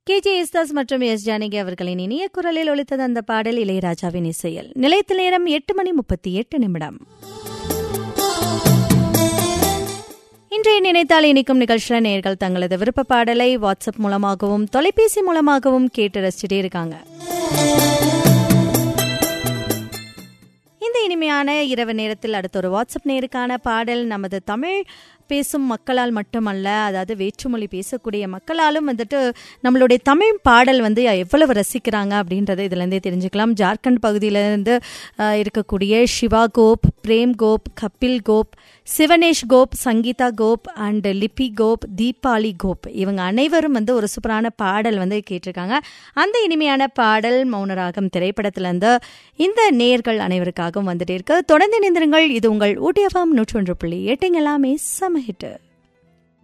K J Yesudas மற்றும் S Janaki அவர்களின் இனிய குரலில் ஒலித்தது அந்த பாடல் இளையராஜாவின் இசையில் நிலையத்தில் நேரம் எட்டு மணி முப்பத்தி எட்டு நிமிடம் இன்றைய நினைத்தால் இனிக்கும் நிகழ்ச்சியில் நேர்கள் தங்களது விருப்ப பாடலை வாட்ஸ்அப் மூலமாகவும் தொலைபேசி மூலமாகவும் கேட்டு ரசிச்சுட்டே இருக்காங்க இந்த இனிமையான இரவு நேரத்தில் அடுத்த ஒரு வாட்ஸ்அப் நேருக்கான பாடல் நமது தமிழ் பேசும் மக்களால் மட்டுமல்ல அதாவது வேற்றுமொழி பேசக்கூடிய மக்களாலும் வந்துட்டு நம்மளுடைய தமிழ் பாடல் வந்து எவ்வளவு ரசிக்கிறாங்க அப்படின்றத இதுலேருந்தே தெரிஞ்சுக்கலாம் ஜார்க்கண்ட் பகுதியிலேருந்து இருக்கக்கூடிய சிவா கோப் பிரேம் கோப் கபில் கோப் சிவனேஷ் கோப் சங்கீதா கோப் அண்ட் லிபி கோப் தீபாலி கோப் இவங்க அனைவரும் வந்து ஒரு சூப்பரான பாடல் வந்து கேட்டிருக்காங்க அந்த இனிமையான பாடல் மௌனராகம் திரைப்படத்திலேருந்து இந்த நேர்கள் அனைவருக்காகவும் வந்துட்டே இருக்கு தொடர்ந்து நிந்திருங்கள் இது உங்கள் ஊட்டியஃபாம் நூற்றொன்று புள்ளி எட்டுங்க எல்லாமே சம ஹிட்டு